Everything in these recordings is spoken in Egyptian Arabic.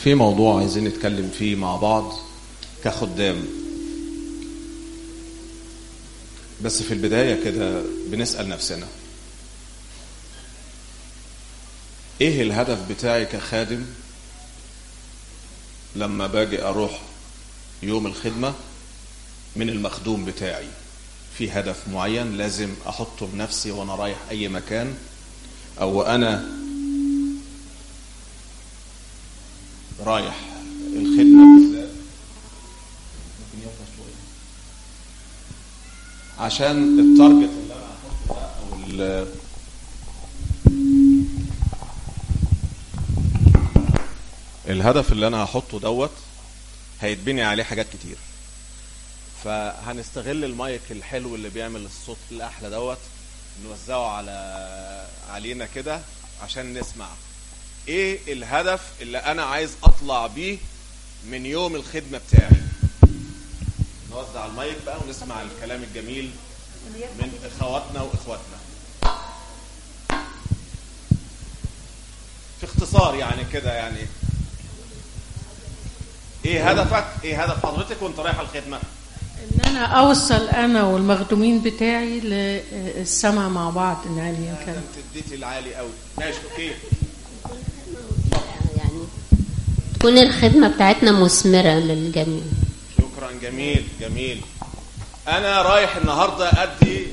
في موضوع عايزين نتكلم فيه مع بعض كخدام بس في البداية كده بنسأل نفسنا ايه الهدف بتاعي كخادم لما باجي اروح يوم الخدمة من المخدوم بتاعي في هدف معين لازم احطه بنفسي وانا رايح اي مكان او انا رايح الخدمة بالذات ممكن يوقف شوية عشان التارجت اللي انا هحطه ده او ال- الهدف اللي انا هحطه دوت هيتبني عليه حاجات كتير فهنستغل المايك الحلو اللي بيعمل الصوت الاحلى دوت نوزعه على علينا كده عشان نسمع ايه الهدف اللي انا عايز اطلع بيه من يوم الخدمه بتاعي نوزع المايك بقى ونسمع الكلام الجميل من اخواتنا واخواتنا في اختصار يعني كده يعني ايه هدفك ايه هدف حضرتك وانت رايح الخدمه ان انا اوصل انا والمخدومين بتاعي للسمع مع بعض يعني انت كان اديتي العالي قوي ماشي اوكي يعني تكون الخدمة بتاعتنا مثمرة للجميع شكرا جميل جميل انا رايح النهارده ادي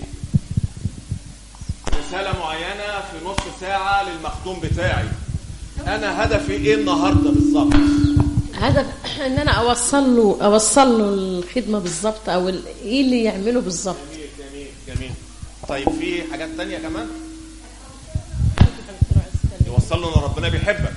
رساله معينه في نص ساعه للمخدوم بتاعي انا هدفي ايه النهارده بالظبط هدف ان انا اوصل له اوصل له الخدمه بالظبط او ال- ايه اللي يعمله بالظبط جميل جميل جميل طيب في حاجات تانية كمان يوصل له ان ربنا بيحبك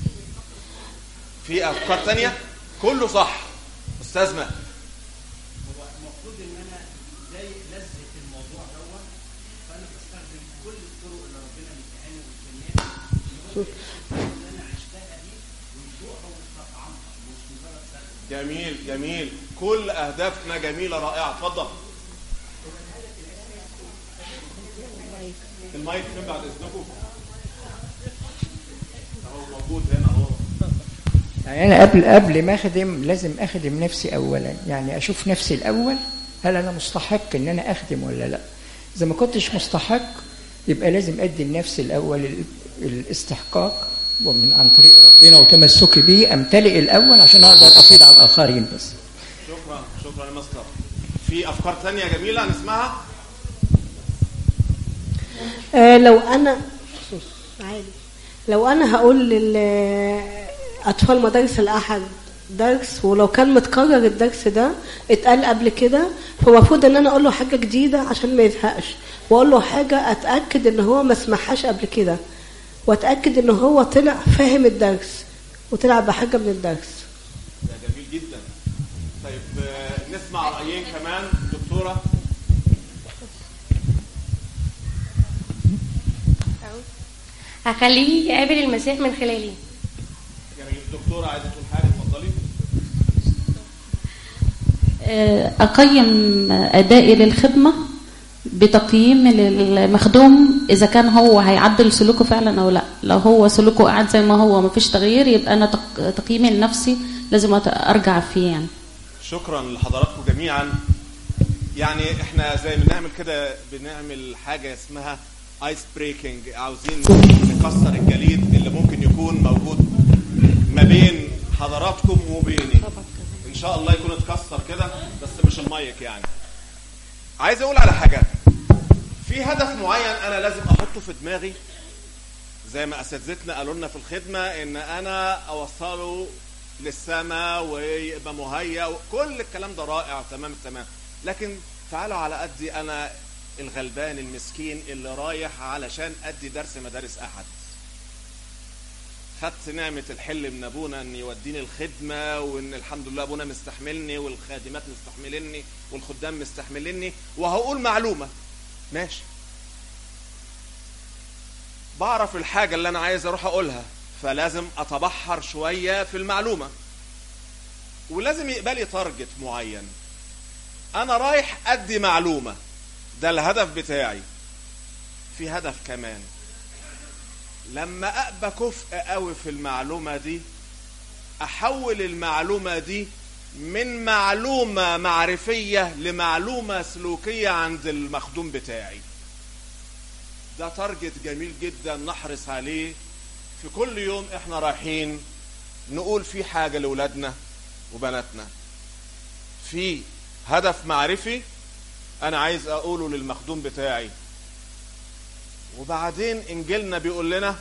في افكار تانية كله صح استاذ مهدي هو المفروض ان انا زي لذة الموضوع دوت فانا بستخدم كل الطرق اللي ربنا مديهاني ومستنياني ان انا اشتاق ليه ويذوقها ويستطعمها مش مجرد سلب جميل جميل كل اهدافنا جميله رائعه اتفضل المايك فين بعد اذنكم اهو موجود هنا اهو يعني انا قبل قبل ما اخدم لازم اخدم نفسي اولا يعني اشوف نفسي الاول هل انا مستحق ان انا اخدم ولا لا اذا ما كنتش مستحق يبقى لازم ادي لنفسي الاول ال- الاستحقاق ومن عن طريق ربنا وتمسكي بيه امتلئ الاول عشان اقدر افيض على الاخرين بس شكرا شكرا يا مستر في افكار تانية جميله نسمعها آه، لو انا عادي لو انا هقول للاطفال مدارس الاحد درس ولو كان متكرر الدرس ده اتقال قبل كده فالمفروض ان انا اقول له حاجه جديده عشان ما يزهقش واقول له حاجه اتاكد ان هو ما سمعهاش قبل كده واتاكد ان هو طلع فاهم الدرس وطلع بحاجه من الدرس ده جميل جدا طيب آه، نسمع رايين كمان دكتوره هخليه يقابل المسيح من خلالي جميل دكتوره عايزه تقول حاجه اتفضلي أقيم أدائي للخدمة بتقييم للمخدوم إذا كان هو هيعدل سلوكه فعلا أو لا لو هو سلوكه قاعد زي ما هو مفيش تغيير يبقى أنا تق- تقييمي لنفسي لازم أت- أرجع فيه يعني شكرا لحضراتكم جميعا يعني احنا زي ما بنعمل كده بنعمل حاجه اسمها ايس بريكنج عاوزين نكسر الجليد اللي ممكن يكون موجود ما بين حضراتكم وبيني ان شاء الله يكون اتكسر كده بس مش المايك يعني عايز اقول على حاجه في هدف معين انا لازم احطه في دماغي زي ما اساتذتنا قالوا لنا في الخدمه ان انا اوصله للسماء ويبقى مهيأ كل الكلام ده رائع تمام التمام لكن تعالوا على قدي انا الغلبان المسكين اللي رايح علشان ادي درس مدارس احد خدت نعمة الحل من ابونا ان يوديني الخدمة وان الحمد لله ابونا مستحملني والخادمات مستحملني والخدام مستحملني وهقول معلومة ماشي بعرف الحاجة اللي انا عايز اروح اقولها فلازم اتبحر شوية في المعلومة ولازم يقبلي تارجت معين انا رايح ادي معلومة ده الهدف بتاعي في هدف كمان لما ابقى كفء قوي في المعلومة دي احول المعلومه دي من معلومه معرفيه لمعلومه سلوكيه عند المخدوم بتاعي ده تارجت جميل جدا نحرص عليه في كل يوم احنا رايحين نقول في حاجه لاولادنا وبناتنا في هدف معرفي انا عايز اقوله للمخدوم بتاعي وبعدين انجيلنا بيقول لنا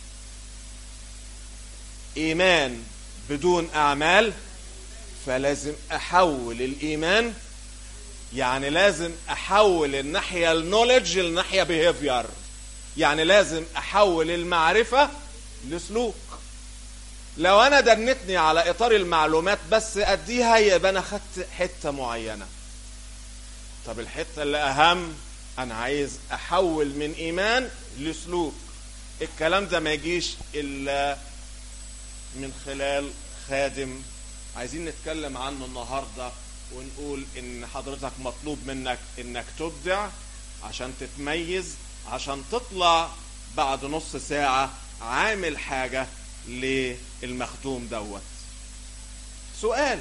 ايمان بدون اعمال فلازم احول الايمان يعني لازم احول الناحيه النولج للناحيه بيهيفير يعني لازم احول المعرفه لسلوك لو انا دنتني على اطار المعلومات بس اديها يبقى انا خدت حته معينه طب الحته اللي اهم انا عايز احول من ايمان لسلوك الكلام ده ما يجيش الا من خلال خادم عايزين نتكلم عنه النهارده ونقول ان حضرتك مطلوب منك انك تبدع عشان تتميز عشان تطلع بعد نص ساعة عامل حاجة للمخدوم دوت سؤال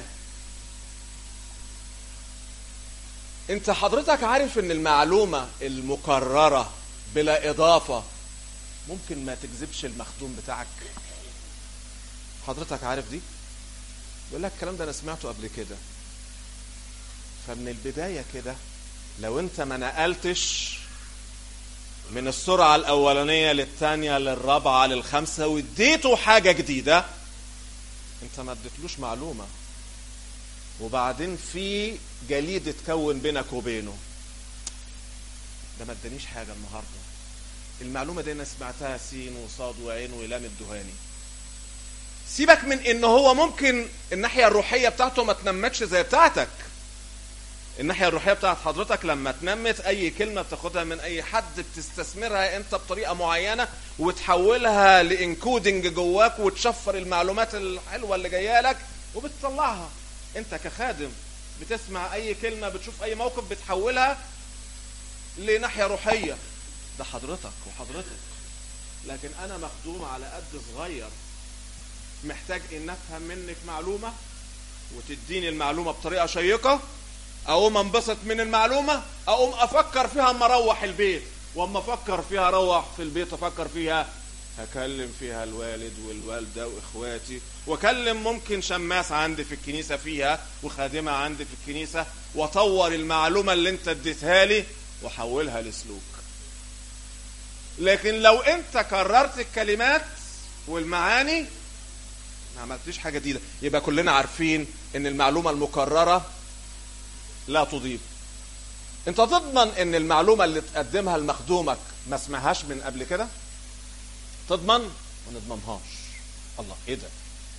انت حضرتك عارف ان المعلومة المكررة بلا اضافة ممكن ما تجذبش المخدوم بتاعك حضرتك عارف دي يقول لك الكلام ده انا سمعته قبل كده فمن البداية كده لو انت ما نقلتش من السرعة الأولانية للثانية للرابعة للخامسة واديته حاجة جديدة انت ما اديتلوش معلومة وبعدين في جليد اتكون بينك وبينه ده ما ادانيش حاجة النهاردة المعلومة دي انا سمعتها سين وصاد وعين ولام الدهاني سيبك من ان هو ممكن الناحية الروحية بتاعته ما تنمتش زي بتاعتك الناحية الروحية بتاعت حضرتك لما تنمت أي كلمة بتاخدها من أي حد بتستثمرها أنت بطريقة معينة وتحولها لإنكودنج جواك وتشفر المعلومات الحلوة اللي جاية لك وبتطلعها أنت كخادم بتسمع أي كلمة بتشوف أي موقف بتحولها لناحية روحية ده حضرتك وحضرتك لكن أنا مخدوم على قد صغير محتاج إن أفهم منك معلومة وتديني المعلومة بطريقة شيقة اقوم انبسط من المعلومه اقوم افكر فيها اما اروح البيت واما افكر فيها اروح في البيت افكر فيها هكلم فيها الوالد والوالده واخواتي واكلم ممكن شماس عندي في الكنيسه فيها وخادمه عندي في الكنيسه واطور المعلومه اللي انت اديتها لي واحولها لسلوك لكن لو انت كررت الكلمات والمعاني ما عملتش حاجه جديده يبقى كلنا عارفين ان المعلومه المكرره لا تضيف انت تضمن ان المعلومه اللي تقدمها لمخدومك ما سمعهاش من قبل كده تضمن ما نضمنهاش الله ايه ده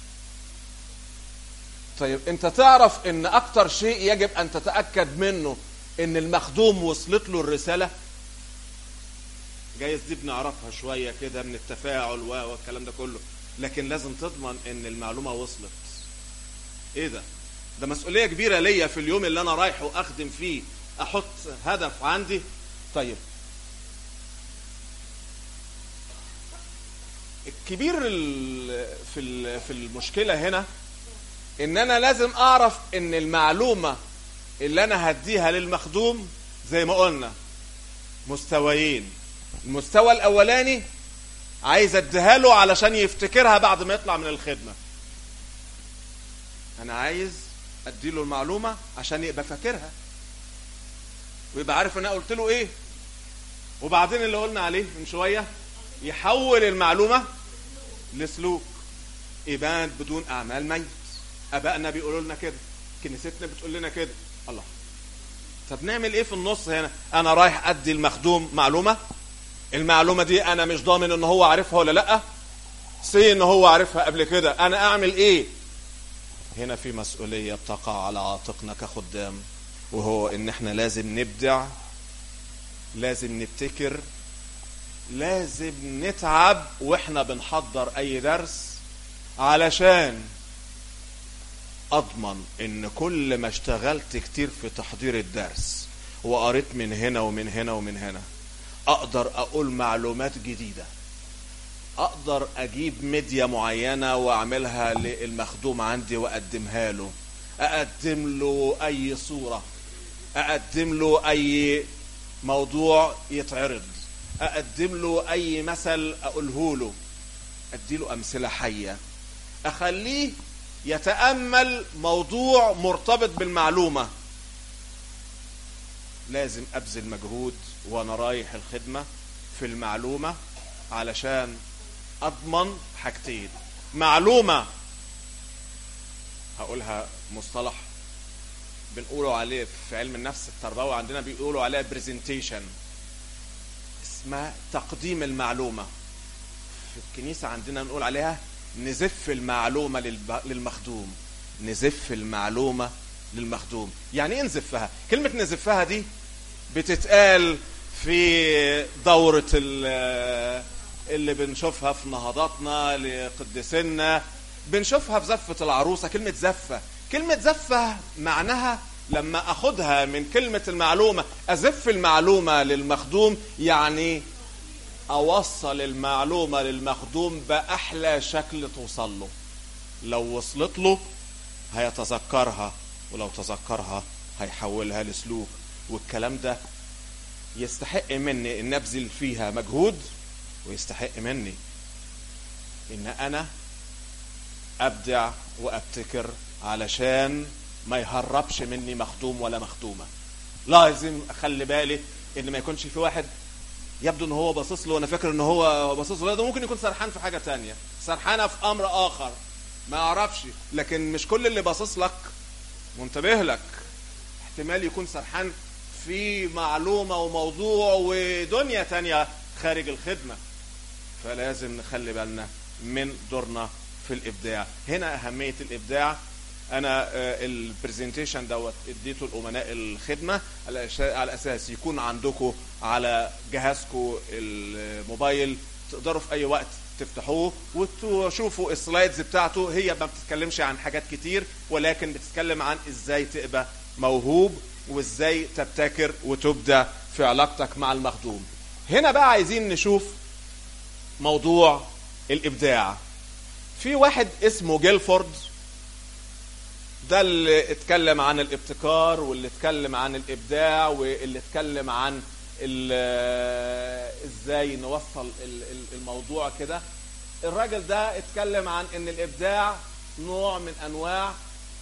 طيب انت تعرف ان اكتر شيء يجب ان تتاكد منه ان المخدوم وصلت له الرساله جايز دي بنعرفها شويه كده من التفاعل والكلام ده كله لكن لازم تضمن ان المعلومه وصلت ايه ده ده مسؤوليه كبيره ليا في اليوم اللي انا رايحه اخدم فيه احط هدف عندي طيب الكبير في في المشكله هنا ان انا لازم اعرف ان المعلومه اللي انا هديها للمخدوم زي ما قلنا مستويين المستوى الاولاني عايز اديها له علشان يفتكرها بعد ما يطلع من الخدمه انا عايز اديله المعلومه عشان يبقى فاكرها ويبقى عارف انا قلت له ايه وبعدين اللي قلنا عليه من شويه يحول المعلومه لسلوك ايمان بدون اعمال ميت ابائنا بيقولوا لنا كده كنيستنا بتقول لنا كده الله طب نعمل ايه في النص هنا انا رايح ادي المخدوم معلومه المعلومه دي انا مش ضامن ان هو عارفها ولا لا سي ان هو عارفها قبل كده انا اعمل ايه هنا في مسؤوليه بتقع على عاتقنا كخدام وهو ان احنا لازم نبدع لازم نبتكر لازم نتعب واحنا بنحضر اي درس علشان اضمن ان كل ما اشتغلت كتير في تحضير الدرس وقريت من هنا ومن هنا ومن هنا اقدر اقول معلومات جديده اقدر اجيب ميديا معينه واعملها للمخدوم عندي واقدمها له اقدم له اي صوره اقدم له اي موضوع يتعرض اقدم له اي مثل اقوله له اديله امثله حيه اخليه يتامل موضوع مرتبط بالمعلومه لازم ابذل مجهود وانا رايح الخدمه في المعلومه علشان اضمن حاجتين معلومه هقولها مصطلح بنقوله عليه في علم النفس التربوي عندنا بيقولوا عليها برزنتيشن اسمها تقديم المعلومه في الكنيسه عندنا بنقول عليها نزف المعلومه للب- للمخدوم نزف المعلومه للمخدوم يعني ايه نزفها كلمه نزفها دي بتتقال في دورة ال- اللي بنشوفها في نهضاتنا لقدسنا بنشوفها في زفة العروسة كلمة زفة كلمة زفة معناها لما أخدها من كلمة المعلومة أزف المعلومة للمخدوم يعني أوصل المعلومة للمخدوم بأحلى شكل توصل له لو وصلت له هيتذكرها ولو تذكرها هيحولها لسلوك والكلام ده يستحق مني ان ابذل فيها مجهود ويستحق مني ان انا ابدع وابتكر علشان ما يهربش مني مخدوم ولا مخدومه لازم اخلي بالي ان ما يكونش في واحد يبدو ان هو باصص له وانا فاكر ان هو باصص له لا ده ممكن يكون سرحان في حاجه تانية سرحانه في امر اخر ما اعرفش لكن مش كل اللي باصص لك منتبه لك احتمال يكون سرحان في معلومة وموضوع ودنيا تانية خارج الخدمة فلازم نخلي بالنا من دورنا في الإبداع هنا أهمية الإبداع أنا البرزنتيشن دوت اديته لأمناء الخدمة على أش- على أساس يكون عندكم على جهازكم الموبايل تقدروا في أي وقت تفتحوه وتشوفوا السلايدز بتاعته هي ما بتتكلمش عن حاجات كتير ولكن بتتكلم عن ازاي تبقى موهوب وازاي تبتكر وتبدع في علاقتك مع المخدوم هنا بقى عايزين نشوف موضوع الابداع في واحد اسمه جيلفورد ده اللي اتكلم عن الابتكار واللي اتكلم عن الابداع واللي اتكلم عن ال- ازاي نوصل ال- ال- الموضوع كده الراجل ده اتكلم عن ان الابداع نوع من انواع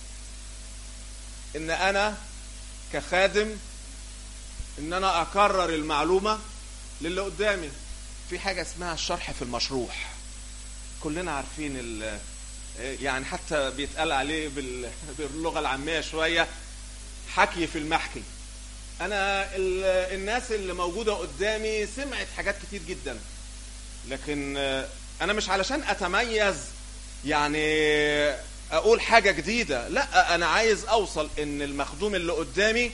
ان انا كخادم ان انا اكرر المعلومه للي قدامي في حاجه اسمها الشرح في المشروح كلنا عارفين ال يعني حتى بيتقال عليه بال- باللغه العاميه شويه حكي في المحكي انا ال- الناس اللي موجوده قدامي سمعت حاجات كتير جدا لكن آه، انا مش علشان اتميز يعني اقول حاجه جديده لا انا عايز اوصل ان المخدوم اللي قدامي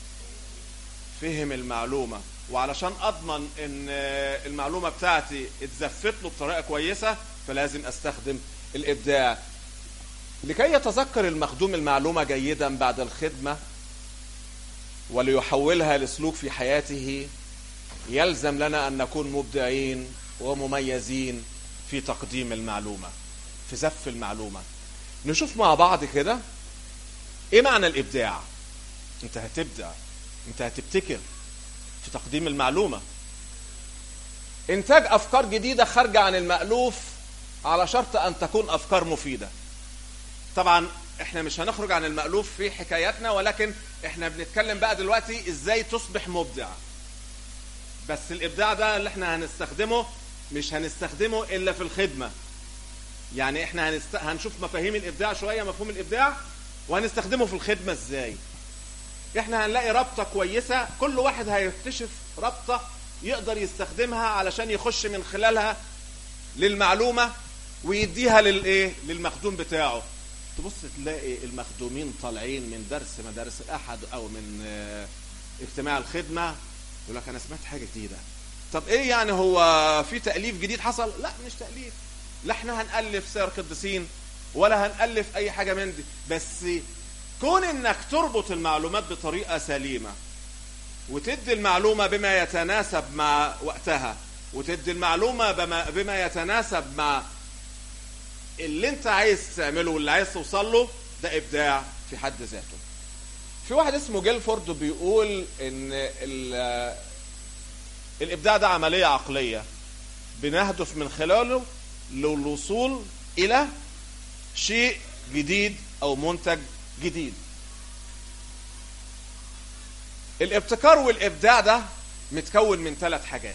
فهم المعلومه وعلشان اضمن ان آه، المعلومه بتاعتي اتزفت له بطريقه كويسه فلازم استخدم الابداع لكي يتذكر المخدوم المعلومه جيدا بعد الخدمه وليحولها لسلوك في حياته يلزم لنا ان نكون مبدعين ومميزين في تقديم المعلومه في زف المعلومه نشوف مع بعض كده ايه معنى الابداع انت هتبدع انت هتبتكر في تقديم المعلومه انتاج افكار جديده خارجه عن المالوف على شرط ان تكون افكار مفيده طبعا احنا مش هنخرج عن المألوف في حكاياتنا ولكن احنا بنتكلم بقى دلوقتي ازاي تصبح مبدع بس الابداع ده اللي احنا هنستخدمه مش هنستخدمه الا في الخدمه يعني احنا هنست... هنشوف مفاهيم الابداع شويه مفهوم الابداع وهنستخدمه في الخدمه ازاي احنا هنلاقي رابطه كويسه كل واحد هيكتشف رابطه يقدر يستخدمها علشان يخش من خلالها للمعلومه ويديها للايه للمخدوم بتاعه تبص تلاقي المخدومين طالعين من درس مدارس الاحد او من آه، اجتماع الخدمه يقول لك انا سمعت حاجه جديده طب ايه يعني هو في تاليف جديد حصل لا مش تاليف لا احنا هنالف سير قديسين ولا هنالف اي حاجه من دي بس كون انك تربط المعلومات بطريقه سليمه وتدي المعلومه بما يتناسب مع وقتها وتدي المعلومه بما, بما يتناسب مع اللي انت عايز تعمله واللي عايز توصل له ده ابداع في حد ذاته في واحد اسمه جيلفورد بيقول ان ال- الابداع ده عمليه عقليه بنهدف من خلاله للوصول الى شيء جديد او منتج جديد الابتكار والابداع ده متكون من ثلاث حاجات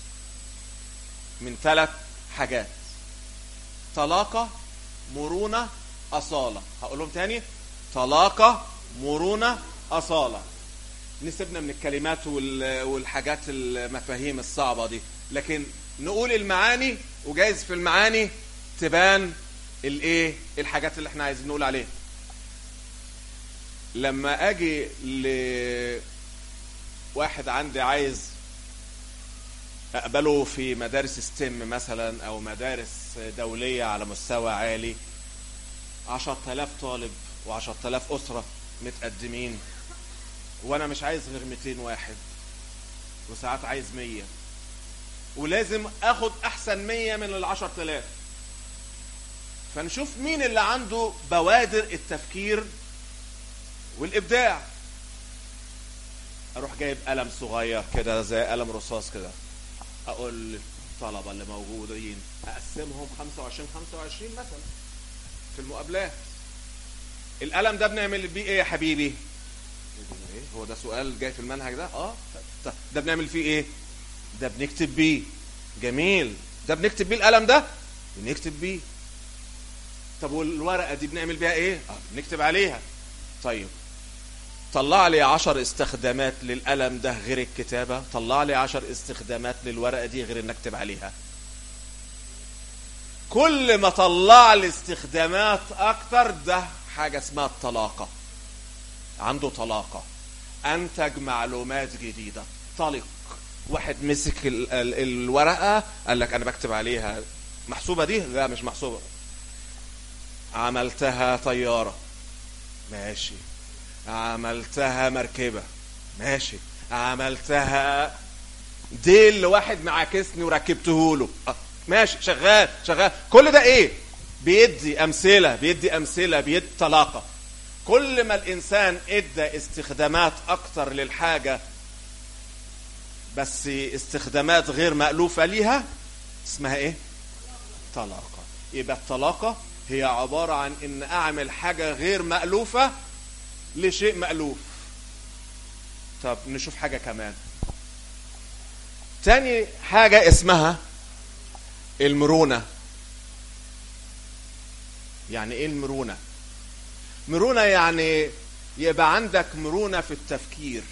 من ثلاث حاجات طلاقه مرونه اصاله هقولهم تاني طلاقه مرونه اصاله نسيبنا من الكلمات وال- والحاجات المفاهيم الصعبه دي لكن نقول المعاني وجايز في المعاني تبان الايه الحاجات اللي احنا عايزين نقول عليها لما اجي لواحد عندي عايز اقبله في مدارس ستيم مثلا او مدارس دولية على مستوى عالي عشر تلاف طالب وعشر تلاف أسرة متقدمين وانا مش عايز غير 200 واحد وساعات عايز 100 ولازم اخد احسن 100 من العشر تلاف فنشوف مين اللي عنده بوادر التفكير والابداع اروح جايب قلم صغير كده زي قلم رصاص كده اقول للطلبه اللي موجودين اقسمهم 25 25 مثلا في المقابلات القلم ده بنعمل بيه ايه يا حبيبي إيه؟ هو ده سؤال جاي في المنهج ده اه طب ده بنعمل فيه ايه ده بنكتب بيه جميل ده بنكتب بيه القلم ده بنكتب بيه طب والورقه دي بنعمل بيها ايه اه بنكتب عليها طيب طلع لي عشر استخدامات للقلم ده غير الكتابة طلع لي عشر استخدامات للورقة دي غير انك تكتب عليها كل ما طلع لي استخدامات اكتر ده حاجة اسمها الطلاقة عنده طلاقة انتج معلومات جديدة طلق واحد مسك ال ال الورقة قال لك انا بكتب عليها محسوبة دي لا مش محسوبة عملتها طيارة ماشي عملتها مركبة ماشي عملتها ديل لواحد معاكسني وركبته له آه، ماشي شغال شغال كل ده ايه بيدي امثله بيدي امثله بيدي طلاقه كل ما الانسان ادى استخدامات اكتر للحاجه بس استخدامات غير مألوفة ليها اسمها ايه طلاقة يبقى الطلاقة هي عبارة عن ان اعمل حاجة غير مألوفة لشيء مألوف طب نشوف حاجة كمان تاني حاجة اسمها المرونة يعني ايه المرونة مرونة يعني يبقى عندك مرونة في التفكير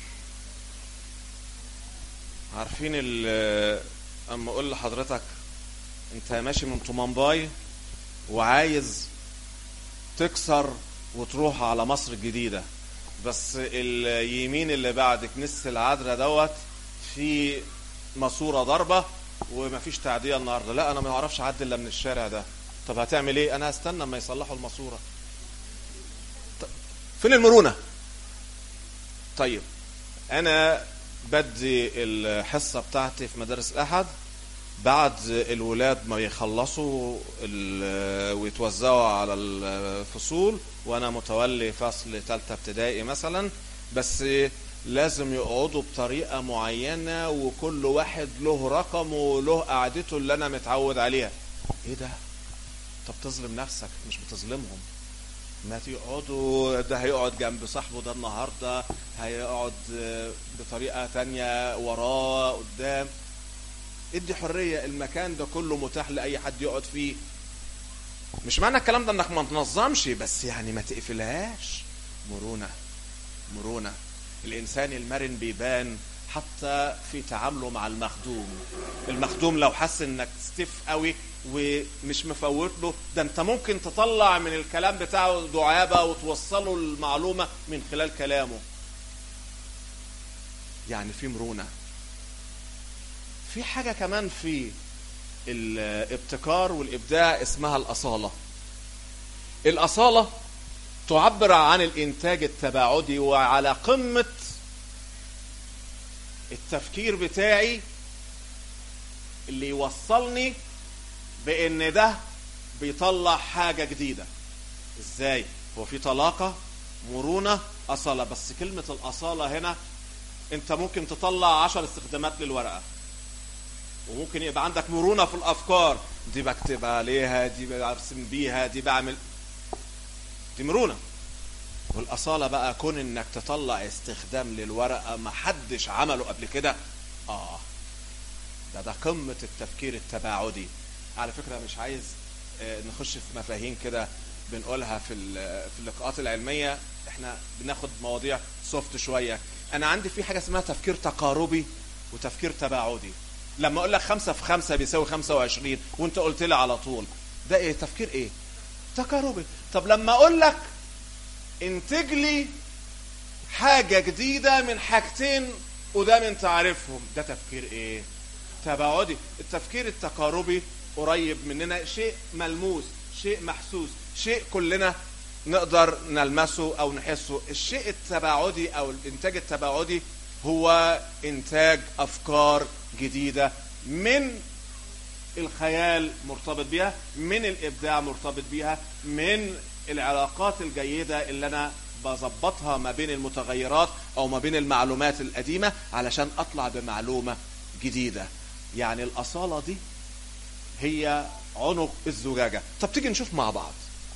عارفين ال- اما اقول لحضرتك انت ماشي من طومنباي وعايز تكسر وتروح على مصر الجديدة بس اليمين اللي بعد كنيسة العذراء دوت في ماسورة ضربة ومفيش تعدية النهاردة لا انا ما اعرفش اعدي الا من الشارع ده طب هتعمل ايه انا هستنى اما يصلحوا الماسورة طب فين المرونة طيب انا بدي الحصة بتاعتي في مدارس الاحد بعد الولاد ما يخلصوا ال- ويتوزعوا على الفصول وانا متولي فصل ثالثه ابتدائي مثلا بس لازم يقعدوا بطريقه معينه وكل واحد له رقم وله قعدته اللي انا متعود عليها ايه ده طب تظلم نفسك مش بتظلمهم ما تقعدوا ده هيقعد جنب صاحبه ده النهارده هيقعد آه، بطريقه تانية وراه قدام ادي حريه المكان ده كله متاح لاي حد يقعد فيه مش معنى الكلام ده انك ما تنظمش بس يعني ما تقفلهاش مرونه مرونه الانسان المرن بيبان حتى في تعامله مع المخدوم المخدوم لو حس انك ستيف قوي ومش مفوت له ده انت ممكن تطلع من الكلام بتاعه دعابه وتوصله المعلومه من خلال كلامه يعني في مرونه في حاجة كمان في الابتكار والإبداع اسمها الأصالة الأصالة تعبر عن الإنتاج التباعدي وعلى قمة التفكير بتاعي اللي يوصلني بان ده بيطلع حاجه جديده ازاي هو في طلاقه مرونه اصاله بس كلمه الاصاله هنا انت ممكن تطلع عشر استخدامات للورقه وممكن يبقى عندك مرونه في الافكار دي بكتب عليها دي برسم بيها دي بعمل دي مرونه والاصاله بقى كون انك تطلع استخدام للورقه ما حدش عمله قبل كده اه ده ده قمه التفكير التباعدي على فكره مش عايز آه، نخش في مفاهيم كده بنقولها في ال- في اللقاءات العلميه احنا بناخد مواضيع سوفت شويه انا عندي في حاجه اسمها تفكير تقاربي وتفكير تباعدي لما اقول لك خمسة في خمسة بيساوي خمسة وعشرين وانت قلت لي على طول ده ايه تفكير ايه تقاربي طب لما اقول لك انتج لي حاجة جديدة من حاجتين قدام انت عارفهم ده تفكير ايه تباعدي التفكير التقاربي قريب مننا شيء ملموس شيء محسوس شيء كلنا نقدر نلمسه او نحسه الشيء التباعدي او الانتاج التباعدي هو انتاج افكار جديده من الخيال مرتبط بيها من الابداع مرتبط بيها من العلاقات الجيده اللي انا بظبطها ما بين المتغيرات او ما بين المعلومات القديمه علشان اطلع بمعلومه جديده يعني الاصاله دي هي عنق الزجاجه طب تيجي نشوف مع بعض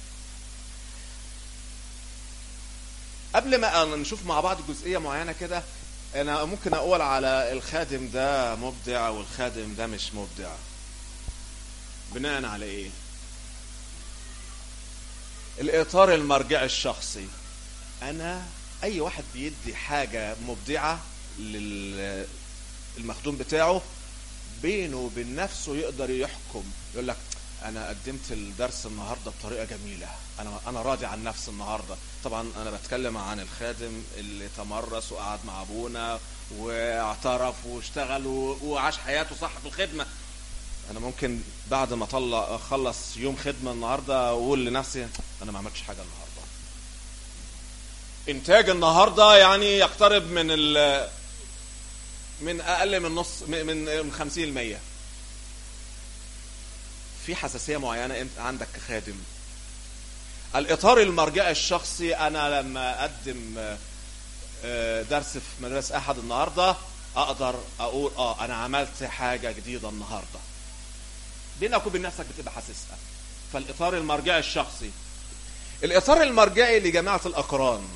قبل ما نشوف مع بعض جزئيه معينه كده انا ممكن اقول على الخادم ده مبدع والخادم ده مش مبدع بناء على ايه الاطار المرجعي الشخصي انا اي واحد بيدي حاجه مبدعه للمخدوم بتاعه بينه وبين نفسه يقدر يحكم يقول لك انا قدمت الدرس النهارده بطريقه جميله انا انا راضي عن نفسي النهارده طبعا انا بتكلم عن الخادم اللي تمرس وقعد مع ابونا واعترف واشتغل و- وعاش حياته صح في الخدمه انا ممكن بعد ما اطلع اخلص يوم خدمه النهارده اقول لنفسي انا ما عملتش حاجه النهارده انتاج النهارده يعني يقترب من ال من اقل من نص من من 50% في حساسيه معينه انت عندك كخادم الاطار المرجعي الشخصي انا لما اقدم آه، آه، درس في مدرسه احد النهارده اقدر اقول اه انا عملت حاجه جديده النهارده بينك وبين نفسك بتبقى حاسسها فالاطار المرجعي الشخصي الاطار المرجعي لجماعه الاقران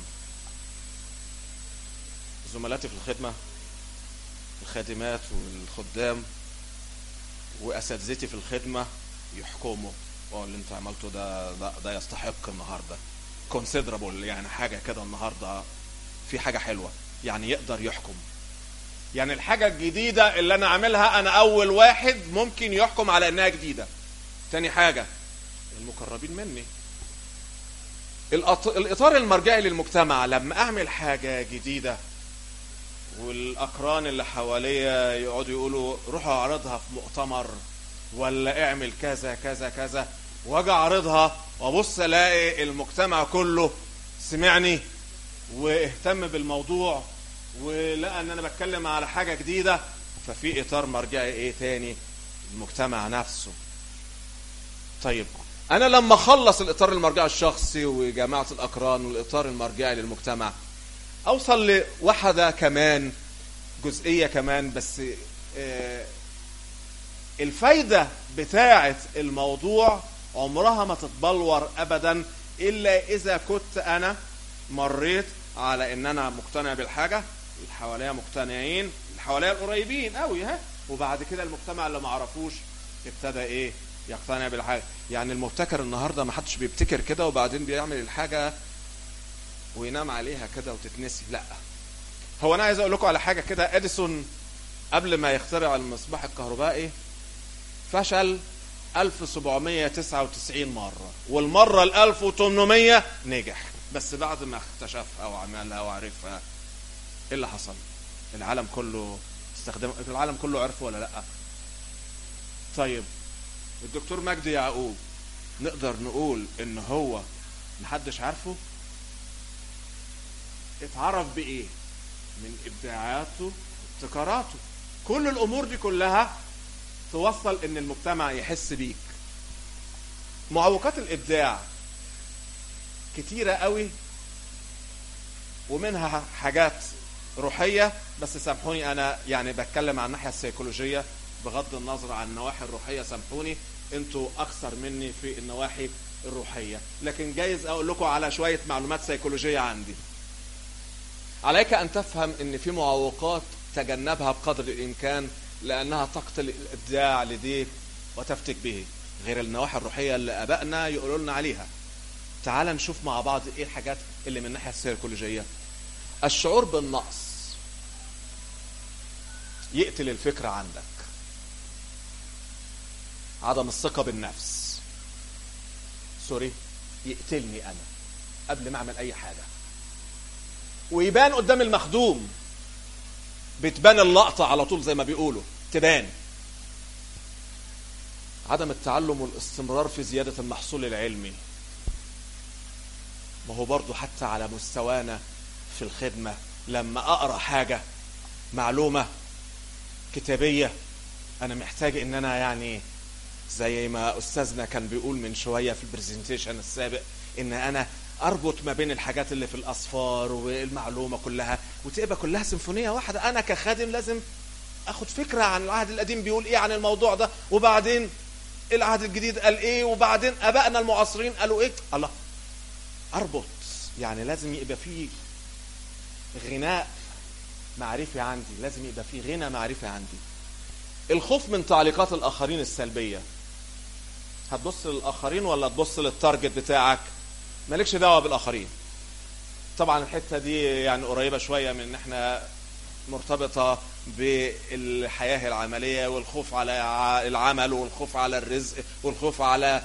زملاتي في الخدمه الخادمات والخدام واساتذتي في الخدمه يحكموا اه اللي انت عملته ده ده, ده يستحق النهارده كونسيدرابل يعني حاجه كده النهارده في حاجه حلوه يعني يقدر يحكم يعني الحاجه الجديده اللي انا عاملها انا اول واحد ممكن يحكم على انها جديده تاني حاجه المقربين مني الأط- الاطار المرجعي للمجتمع لما اعمل حاجه جديده والاقران اللي حواليا يقعدوا يقولوا روحوا اعرضها في مؤتمر ولا اعمل كذا كذا كذا واجي اعرضها وابص الاقي المجتمع كله سمعني واهتم بالموضوع ولقى ان انا بتكلم على حاجه جديده ففي اطار مرجعي ايه تاني المجتمع نفسه طيب انا لما اخلص الاطار المرجعي الشخصي وجماعه الاقران والاطار المرجعي للمجتمع اوصل لواحده كمان جزئيه كمان بس آه، الفايده بتاعه الموضوع عمرها ما تتبلور ابدا الا اذا كنت انا مريت على ان انا مقتنع بالحاجه اللي حواليا مقتنعين اللي حواليا القريبين قوي ها وبعد كده المجتمع اللي ما عرفوش ابتدى ايه يقتنع بالحاجه يعني المبتكر النهارده ما حدش بيبتكر كده وبعدين بيعمل الحاجه وينام عليها كده وتتنسي لا هو انا عايز اقول لكم على حاجه كده اديسون قبل ما يخترع المصباح الكهربائي فشل 1799 مرة والمرة ال 1800 نجح بس بعد ما اكتشفها وعملها وعرفها ايه اللي حصل؟ العالم كله استخدم العالم كله عرفه ولا لا؟ طيب الدكتور مجدي يعقوب نقدر نقول ان هو محدش عارفه؟ اتعرف بايه؟ من ابداعاته ابتكاراته كل الامور دي كلها توصل ان المجتمع يحس بيك معوقات الابداع كتيره قوي ومنها حاجات روحيه بس سامحوني انا يعني بتكلم عن الناحيه السيكولوجيه بغض النظر عن النواحي الروحيه سامحوني انتوا اكثر مني في النواحي الروحيه لكن جايز اقول لكم على شويه معلومات سيكولوجيه عندي عليك ان تفهم ان في معوقات تجنبها بقدر الامكان لانها تقتل الابداع لديك وتفتك به غير النواحي الروحيه اللي ابائنا يقولوا لنا عليها تعال نشوف مع بعض ايه الحاجات اللي من الناحيه السيكولوجيه الشعور بالنقص يقتل الفكره عندك عدم الثقه بالنفس سوري يقتلني انا قبل ما اعمل اي حاجه ويبان قدام المخدوم بتبان اللقطه على طول زي ما بيقولوا تبان عدم التعلم والاستمرار في زياده المحصول العلمي ما هو برضو حتى على مستوانا في الخدمه لما اقرا حاجه معلومه كتابيه انا محتاج ان انا يعني زي ما استاذنا كان بيقول من شويه في البرزنتيشن السابق ان انا اربط ما بين الحاجات اللي في الاصفار والمعلومه كلها وتبقى كلها سيمفونيه واحده انا كخادم لازم اخد فكره عن العهد القديم بيقول ايه عن الموضوع ده وبعدين العهد الجديد قال ايه وبعدين ابائنا المعاصرين قالوا ايه الله اربط يعني لازم يبقى فيه غناء معرفي عندي لازم يبقى فيه غنى معرفي عندي الخوف من تعليقات الاخرين السلبيه هتبص للاخرين ولا تبص للتارجت بتاعك مالكش دعوه بالاخرين طبعا الحته دي يعني قريبه شويه من ان احنا مرتبطه بالحياه العمليه والخوف على العمل والخوف على الرزق والخوف على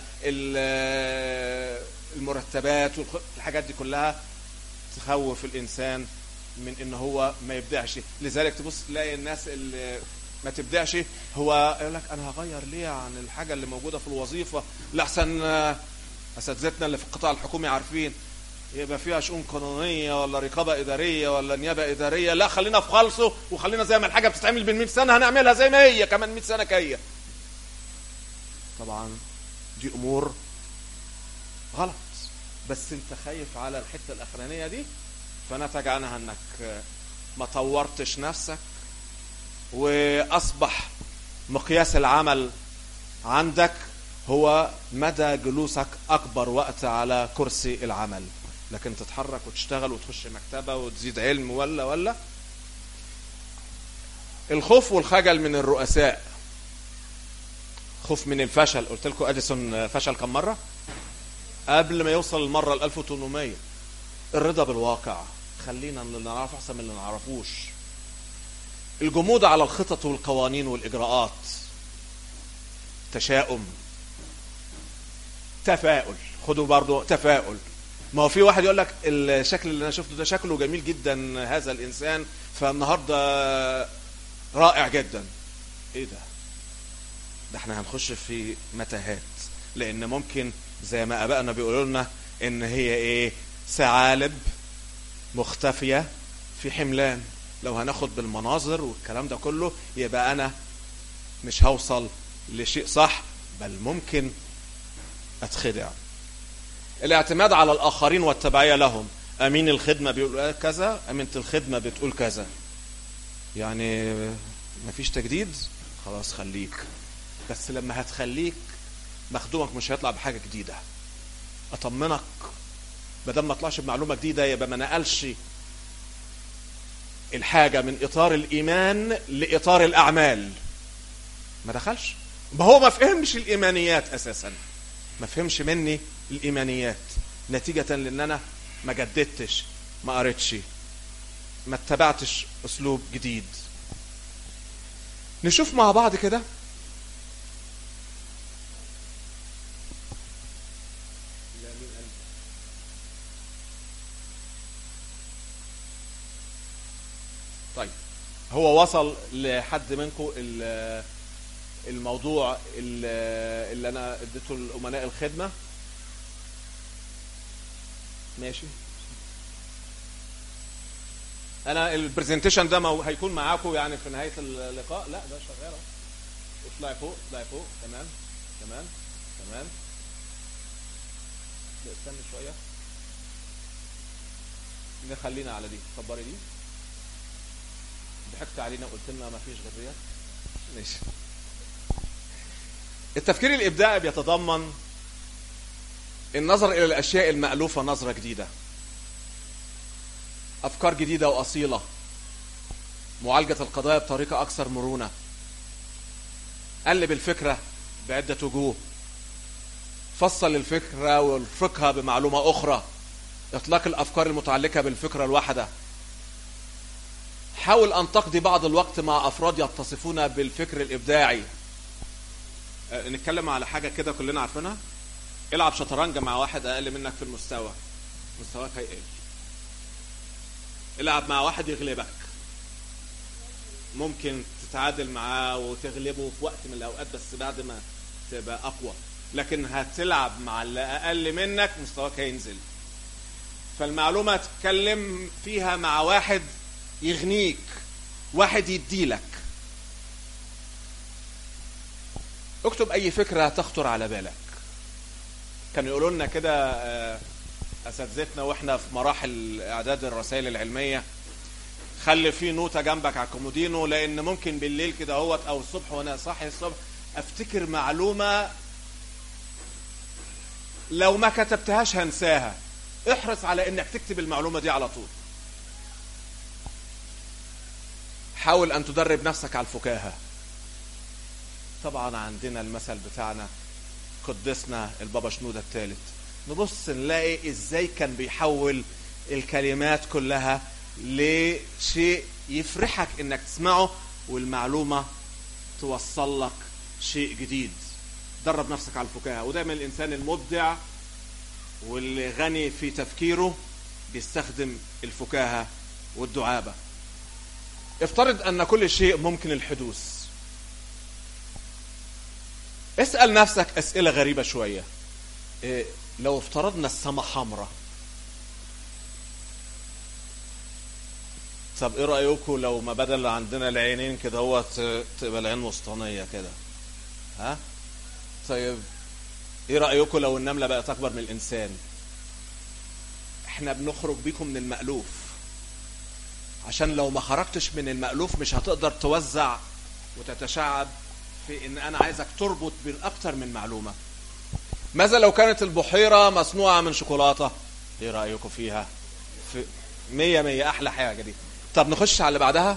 المرتبات والحاجات دي كلها تخوف الانسان من ان هو ما يبدعش لذلك تبص تلاقي الناس اللي ما تبدعش هو يقول لك انا هغير ليه عن الحاجه اللي موجوده في الوظيفه لاحسن اساتذتنا اللي في القطاع الحكومي عارفين يبقى فيها شؤون قانونيه ولا رقابه اداريه ولا نيابه اداريه لا خلينا في خالصه وخلينا زي ما الحاجه بتتعمل من 100 سنه هنعملها زي ما هي كمان 100 سنه كيه طبعا دي امور غلط بس انت خايف على الحته الاخرانيه دي فنتج عنها انك ما طورتش نفسك واصبح مقياس العمل عندك هو مدى جلوسك اكبر وقت على كرسي العمل لكن تتحرك وتشتغل وتخش مكتبه وتزيد علم ولا ولا الخوف والخجل من الرؤساء خوف من الفشل قلت لكم اديسون فشل كم مره قبل ما يوصل المره ال 1800 الرضا بالواقع خلينا اللي نعرفه احسن من اللي نعرفوش الجمود على الخطط والقوانين والاجراءات تشاؤم تفاؤل خدوا برضو تفاؤل ما هو في واحد يقول لك الشكل اللي انا شفته ده شكله جميل جدا هذا الانسان فالنهارده رائع جدا ايه ده ده احنا هنخش في متاهات لان ممكن زي ما ابائنا بيقولوا لنا ان هي ايه ثعالب مختفيه في حملان لو هناخد بالمناظر والكلام ده كله يبقى انا مش هوصل لشيء صح بل ممكن اتخدع الاعتماد على الاخرين والتبعيه لهم امين الخدمه بيقول كذا امينه الخدمه بتقول كذا يعني مفيش تجديد خلاص خليك بس لما هتخليك مخدومك مش هيطلع بحاجه جديده اطمنك بدل ما طلعش بمعلومه جديده يبقى ما نقلش الحاجه من اطار الايمان لاطار الاعمال ما دخلش ما هو ما فهمش الايمانيات اساسا ما فهمش مني الايمانيات نتيجه لان انا ما جددتش ما قريتش ما اتبعتش اسلوب جديد نشوف مع بعض كده طيب هو وصل لحد منكم الموضوع اللي انا اديته لامناء الخدمه ماشي انا البرزنتيشن ده مو- هيكون معاكم يعني في نهايه اللقاء لا ده شغال أهو. اطلعي فوق اطلعي فوق تمام تمام تمام لا، استنى شويه نخلينا على دي كبري دي ضحكت علينا وقلت لنا ما فيش غير ديت ماشي التفكير الابداعي بيتضمن النظر الى الاشياء المالوفه نظره جديده افكار جديده واصيله معالجه القضايا بطريقه اكثر مرونه قلب الفكره بعده وجوه فصل الفكره والفقها بمعلومه اخرى اطلاق الافكار المتعلقه بالفكره الواحده حاول ان تقضي بعض الوقت مع افراد يتصفون بالفكر الابداعي أه، نتكلم على حاجه كده كلنا عارفينها العب شطرنج مع واحد اقل منك في المستوى مستواك هيقل العب مع واحد يغلبك ممكن تتعادل معاه وتغلبه في وقت من الاوقات بس بعد ما تبقى اقوى لكن هتلعب مع اللي اقل منك مستواك هينزل فالمعلومه تتكلم فيها مع واحد يغنيك واحد يديلك اكتب اي فكره تخطر على بالك كانوا يقولوا لنا كده آه، اساتذتنا واحنا في مراحل اعداد الرسائل العلميه خلي في نوته جنبك على الكومودينو لان ممكن بالليل كده اهوت او الصبح وانا صاحي الصبح افتكر معلومه لو ما كتبتهاش هنساها احرص على انك تكتب المعلومه دي على طول حاول ان تدرب نفسك على الفكاهه طبعا عندنا المثل بتاعنا قدسنا البابا شنودة الثالث نبص نلاقي ازاي كان بيحول الكلمات كلها لشيء يفرحك انك تسمعه والمعلومة توصل لك شيء جديد درب نفسك على الفكاهة ودايما الانسان المبدع واللي غني في تفكيره بيستخدم الفكاهة والدعابة افترض ان كل شيء ممكن الحدوث اسأل نفسك أسئلة غريبة شوية إيه لو افترضنا السماء حمراء طب ايه رأيكم لو ما بدل عندنا العينين كده هو ت- تبقى العين وسطانية كده ها طيب ايه رأيكم لو النملة بقت أكبر من الإنسان احنا بنخرج بيكم من المألوف عشان لو ما خرجتش من المألوف مش هتقدر توزع وتتشعب في ان انا عايزك تربط بين اكتر من معلومه ماذا لو كانت البحيره مصنوعه من شوكولاته ايه رايكم فيها في مية مية احلى حاجه دي طب نخش على اللي بعدها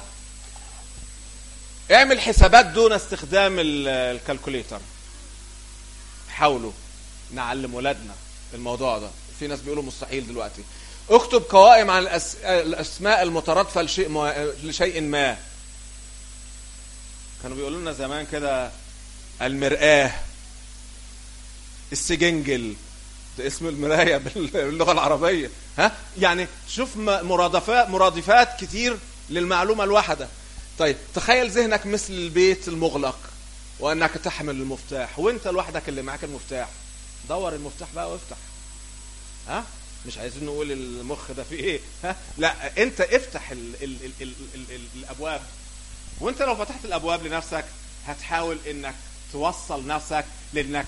اعمل حسابات دون استخدام ال- الكالكوليتر حاولوا نعلم ولادنا الموضوع ده في ناس بيقولوا مستحيل دلوقتي اكتب قوائم عن الأس... الاسماء المترادفه لشيء مو... لشيء ما كانوا بيقولوا لنا زمان كده المرآة السجنجل ده اسم المراية بال- باللغة العربية ها يعني شوف م- مرادفات مرادفات كتير للمعلومة الواحدة طيب تخيل ذهنك مثل البيت المغلق وانك تحمل المفتاح وانت لوحدك اللي معاك المفتاح دور المفتاح بقى وافتح ها مش عايزين نقول المخ ده فيه ايه ها لا انت افتح ال ال ال ال ال ال الابواب وانت لو فتحت الابواب لنفسك هتحاول انك توصل نفسك لانك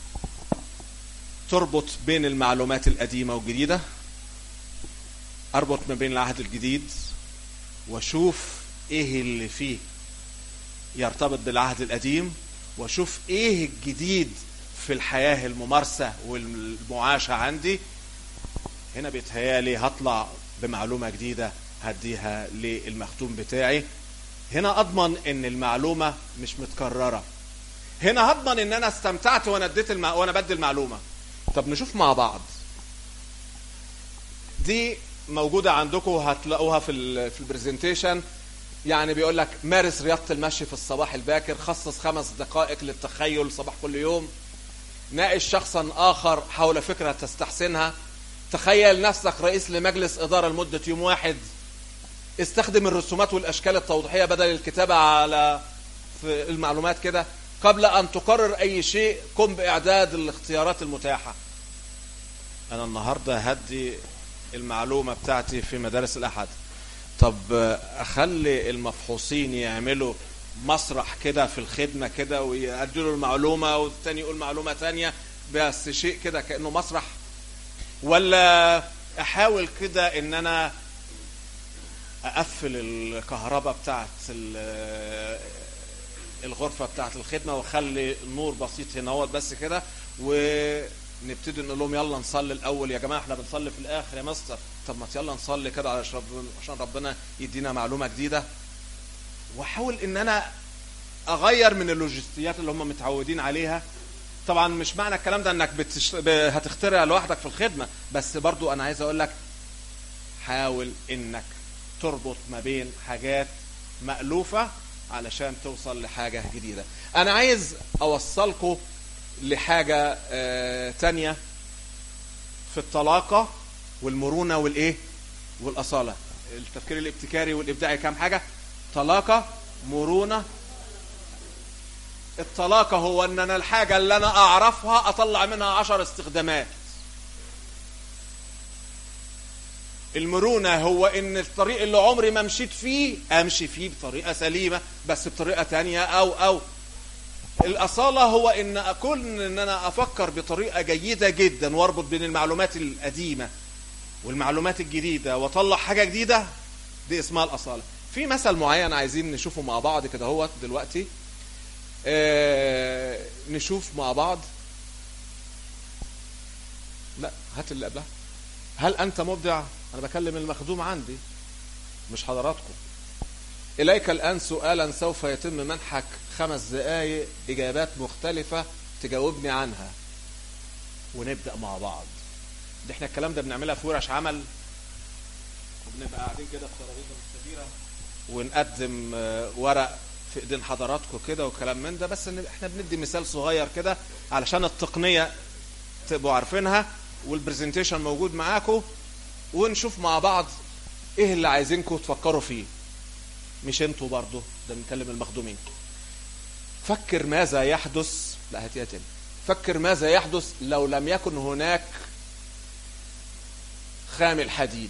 تربط بين المعلومات القديمة والجديدة اربط ما بين العهد الجديد واشوف ايه اللي فيه يرتبط بالعهد القديم واشوف ايه الجديد في الحياة الممارسة والمعاشة عندي هنا بيتهيالي هطلع بمعلومة جديدة هديها للمختوم بتاعي هنا اضمن ان المعلومة مش متكررة هنا هضمن ان انا استمتعت وانا اديت الم... وانا بدي المعلومة طب نشوف مع بعض دي موجودة عندكم هتلاقوها في ال في البرزنتيشن يعني بيقول لك مارس رياضة المشي في الصباح الباكر خصص خمس دقائق للتخيل صباح كل يوم ناقش شخصا آخر حول فكرة تستحسنها تخيل نفسك رئيس لمجلس إدارة لمدة يوم واحد استخدم الرسومات والأشكال التوضيحية بدل الكتابة على في المعلومات كده قبل أن تقرر أي شيء قم بإعداد الاختيارات المتاحة أنا النهاردة هدي المعلومة بتاعتي في مدارس الأحد طب أخلي المفحوصين يعملوا مسرح كده في الخدمه كده ويأدوا له المعلومه والتاني يقول معلومه تانية بس شيء كده كانه مسرح ولا احاول كده ان انا اقفل الكهرباء بتاعت ال- الغرفه بتاعت الخدمه واخلي النور بسيط هنا هو بس كده ونبتدي نقول لهم يلا نصلي الاول يا جماعه احنا بنصلي في الاخر يا مستر طب ما يلا نصلي كده علشان ربنا- عشان ربنا يدينا معلومه جديده واحاول ان انا اغير من اللوجستيات اللي هم متعودين عليها طبعا مش معنى الكلام ده انك بتشت... ب- هتخترع لوحدك في الخدمه بس برضو انا عايز اقول لك حاول انك تربط ما بين حاجات مألوفة علشان توصل لحاجة جديدة انا عايز اوصلكم لحاجة آه تانية في الطلاقة والمرونة والايه والاصالة التفكير الابتكاري والابداعي كام حاجة طلاقة مرونة الطلاقة هو ان انا الحاجة اللي انا اعرفها اطلع منها عشر استخدامات المرونة هو ان الطريق اللي عمري ما مشيت فيه امشي فيه بطريقة سليمة بس بطريقة تانية او او الاصالة هو ان اكون ان انا افكر بطريقة جيدة جدا واربط بين المعلومات القديمة والمعلومات الجديدة واطلع حاجة جديدة دي اسمها الاصالة في مثل معين عايزين نشوفه مع بعض كده هو دلوقتي آه نشوف مع بعض لا هات اللي قبلها هل انت مبدع انا بكلم المخدوم عندي مش حضراتكم اليك الان سؤالا سوف يتم منحك خمس دقائق اجابات مختلفه تجاوبني عنها ونبدا مع بعض دي احنا الكلام ده بنعملها في ورش عمل وبنبقى قاعدين كده في ترابيزه مستديره ونقدم آه، ورق في ايدين حضراتكم كده وكلام من ده بس إن احنا بندي مثال صغير كده علشان التقنيه تبقوا عارفينها والبرزنتيشن موجود معاكم ونشوف مع بعض ايه اللي عايزينكم تفكروا فيه مش انتوا برضو ده بنكلم المخدومين فكر ماذا يحدث لا هاتيها تاني فكر ماذا يحدث لو لم يكن هناك خام الحديد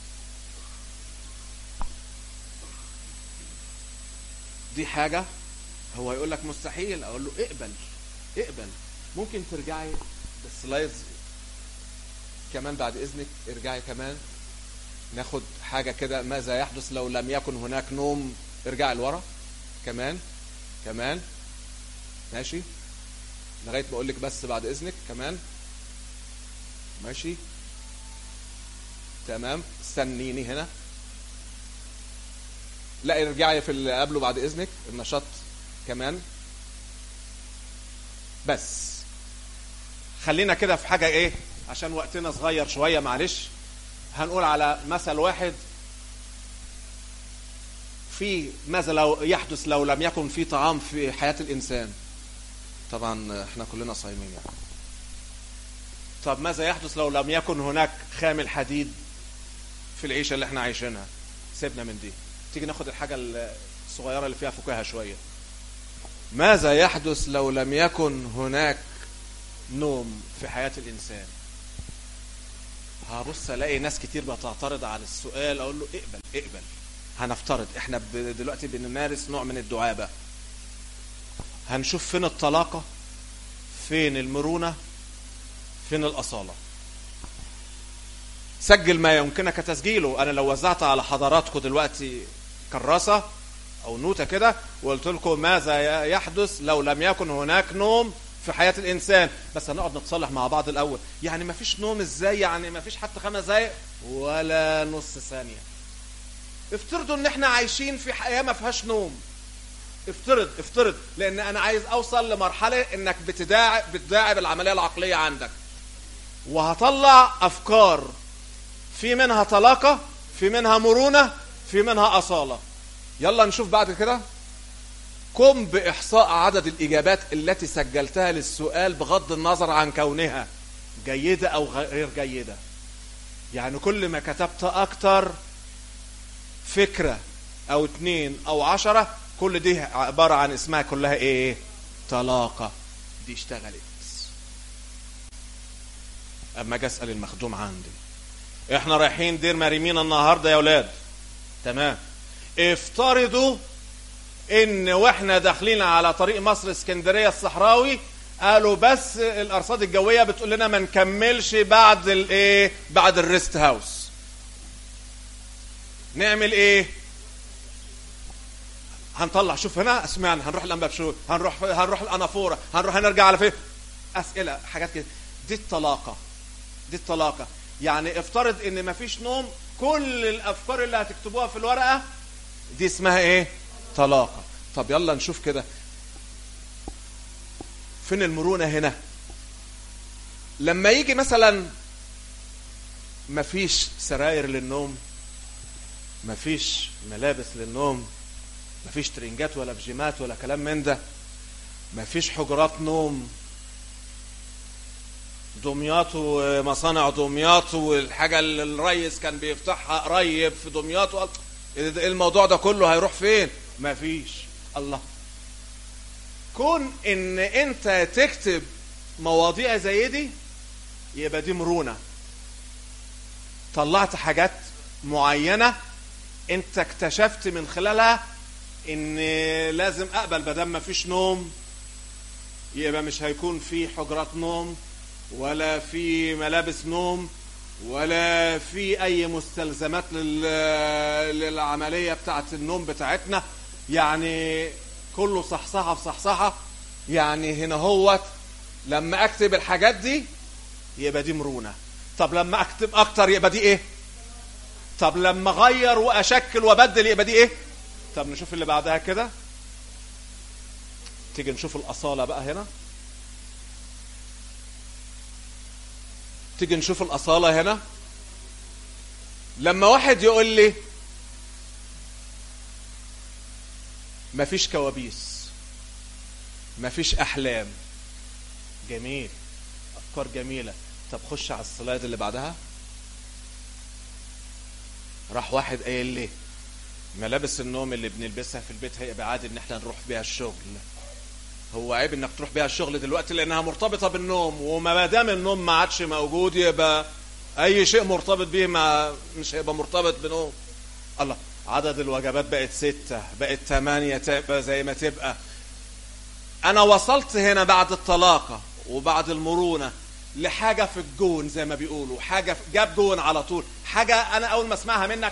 دي حاجة هو يقول لك مستحيل اقول له اقبل اقبل ممكن ترجعي بالسلايدز كمان بعد اذنك ارجعي كمان ناخد حاجة كده ماذا يحدث لو لم يكن هناك نوم ارجعي لورا كمان كمان ماشي لغاية ما اقول لك بس بعد اذنك كمان ماشي تمام استنيني هنا لا ارجعي في اللي قبله بعد اذنك النشاط كمان بس خلينا كده في حاجة ايه عشان وقتنا صغير شوية معلش هنقول على مثل واحد في ماذا لو يحدث لو لم يكن في طعام في حياة الإنسان طبعا احنا كلنا صايمين يعني طب ماذا يحدث لو لم يكن هناك خام الحديد في العيشة اللي احنا عايشينها سيبنا من دي تيجي ناخد الحاجة الصغيرة اللي فيها فكاهة شوية ماذا يحدث لو لم يكن هناك نوم في حياة الإنسان هبص الاقي ناس كتير بتعترض على السؤال اقول له اقبل اقبل هنفترض احنا ب- دلوقتي بنمارس نوع من الدعابة هنشوف فين الطلاقة فين المرونة فين الأصالة سجل ما يمكنك تسجيله انا لو وزعت على حضراتكم دلوقتي كراسة او نوتة كده وقلت لكم ماذا يحدث لو لم يكن هناك نوم في حياة الإنسان بس هنقعد نتصالح مع بعض الأول يعني ما فيش نوم إزاي يعني ما فيش حتى خمس دقايق ولا نص ثانية افترضوا ان احنا عايشين في حياة ما فيهاش نوم افترض افترض لان انا عايز اوصل لمرحلة انك بتداعب بتداعب العملية العقلية عندك وهطلع افكار في منها طلاقة في منها مرونة في منها اصالة يلا نشوف بعد كده قم باحصاء عدد الاجابات التي سجلتها للسؤال بغض النظر عن كونها جيدة او غير جيدة يعني كل ما كتبت اكتر فكرة او اتنين او عشرة كل دي عبارة عن اسمها كلها ايه طلاقة دي اشتغلت اما اجي اسال المخدوم عندي احنا رايحين دير مريمين النهارده يا ولاد تمام افترضوا ان واحنا داخلين على طريق مصر اسكندريه الصحراوي قالوا بس الارصاد الجويه بتقول لنا ما نكملش بعد الايه بعد الريست هاوس نعمل ايه هنطلع شوف هنا سمعنا هنروح الانباب شو هنروح هنروح الانافوره هنروح هنرجع على فين اسئله حاجات كده دي الطلاقه دي الطلاقه يعني افترض ان مفيش نوم كل الافكار اللي هتكتبوها في الورقه دي اسمها ايه طلاقه طب يلا نشوف كده فين المرونه هنا لما يجي مثلا مفيش سراير للنوم مفيش ملابس للنوم مفيش ترنجات ولا بيجامات ولا كلام من ده مفيش حجرات نوم دمياط ومصانع دمياط والحاجة اللي الريس كان بيفتحها قريب في دمياط وقال إيه الموضوع ده كله هيروح فين مفيش الله كون ان انت تكتب مواضيع زي دي يبقى دي مرونة طلعت حاجات معينة انت اكتشفت من خلالها ان لازم اقبل بدل ما فيش نوم يبقى مش هيكون في حجرات نوم ولا في ملابس نوم ولا في اي مستلزمات لل- للعمليه بتاعه النوم بتاعتنا يعني كله صحصحه في صحصحه يعني هنا هوت لما اكتب الحاجات دي يبقى دي مرونه طب لما اكتب اكتر يبقى دي ايه طب لما اغير واشكل وابدل يبقى دي ايه طب نشوف اللي بعدها كده تيجي نشوف الاصاله بقى هنا تيجي نشوف الاصاله هنا لما واحد يقول لي مفيش كوابيس مفيش احلام جميل افكار جميله طب خش على السلايد اللي بعدها راح واحد قايل لي ملابس النوم اللي بنلبسها في البيت هيبقى عادي ان احنا نروح بيها الشغل هو عيب انك تروح بيها الشغل دلوقتي لانها مرتبطه بالنوم وما دام النوم ما عادش موجود يبقى اي شيء مرتبط بيه ما مش هيبقى مرتبط بنوم الله عدد الوجبات بقت ستة بقت ثمانية تبقى زي ما تبقى انا وصلت هنا بعد الطلاقة وبعد المرونة لحاجة في الجون زي ما بيقولوا حاجة في- جاب جون على طول حاجة انا اول ما اسمعها منك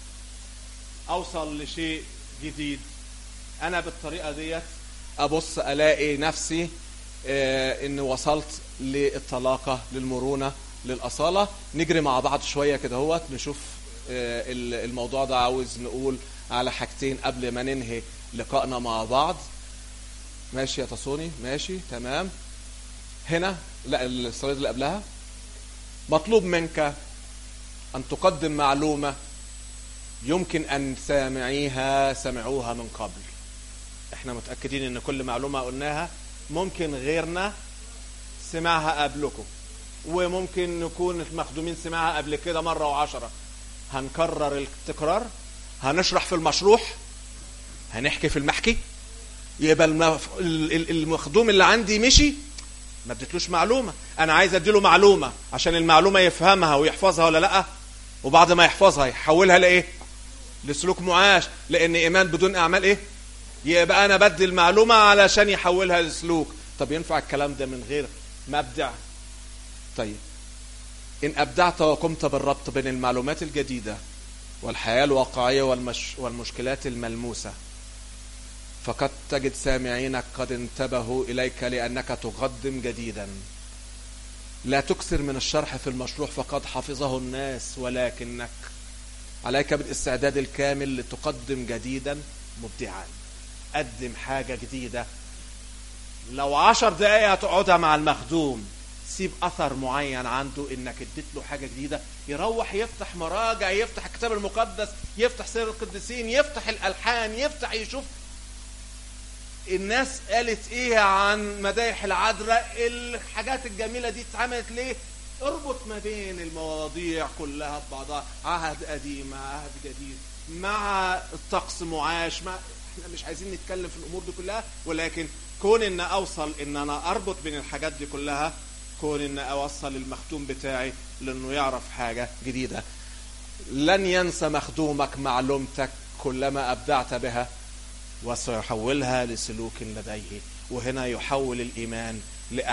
اوصل لشيء جديد انا بالطريقة ديت ابص الاقي نفسي آه، ان وصلت للطلاقة للمرونة للأصالة نجري مع بعض شوية كده هوت نشوف آه، ال- الموضوع ده عاوز نقول على حاجتين قبل ما ننهي لقائنا مع بعض ماشي يا تصوني ماشي تمام هنا لا السلايد اللي قبلها مطلوب منك أن تقدم معلومة يمكن أن سامعيها سمعوها من قبل احنا متأكدين ان كل معلومة قلناها ممكن غيرنا سمعها قبلكم وممكن نكون المخدومين سمعها قبل كده مرة وعشرة هنكرر التكرار هنشرح في المشروح هنحكي في المحكي يبقى المف... ال- ال- المخدوم اللي عندي مشي ما اديتلوش معلومة انا عايز اديله معلومة عشان المعلومة يفهمها ويحفظها ولا لا وبعد ما يحفظها يحولها لايه لسلوك معاش لان ايمان بدون اعمال ايه يبقى انا بدي المعلومه علشان يحولها لسلوك طب ينفع الكلام ده من غير ما ابدع طيب ان ابدعت وقمت بالربط بين المعلومات الجديده والحياه الواقعيه والمش والمشكلات الملموسه فقد تجد سامعينك قد انتبهوا اليك لانك تقدم جديدا لا تكثر من الشرح في المشروع فقد حفظه الناس ولكنك عليك بالاستعداد الكامل لتقدم جديدا مبدعا قدم حاجة جديدة لو عشر دقايق هتقعدها مع المخدوم سيب أثر معين عنده إنك اديت له حاجة جديدة يروح يفتح مراجع يفتح الكتاب المقدس يفتح سير القديسين يفتح الألحان يفتح يشوف الناس قالت ايه عن مدايح العذراء الحاجات الجميله دي اتعملت ليه اربط ما بين المواضيع كلها ببعضها عهد قديم مع عهد جديد مع الطقس معاش مع احنا مش عايزين نتكلم في الامور دي كلها ولكن كون ان اوصل ان انا اربط بين الحاجات دي كلها كون ان اوصل المخدوم بتاعي لانه يعرف حاجه جديده لن ينسى مخدومك معلومتك كلما ابدعت بها وسيحولها لسلوك لديه وهنا يحول الإيمان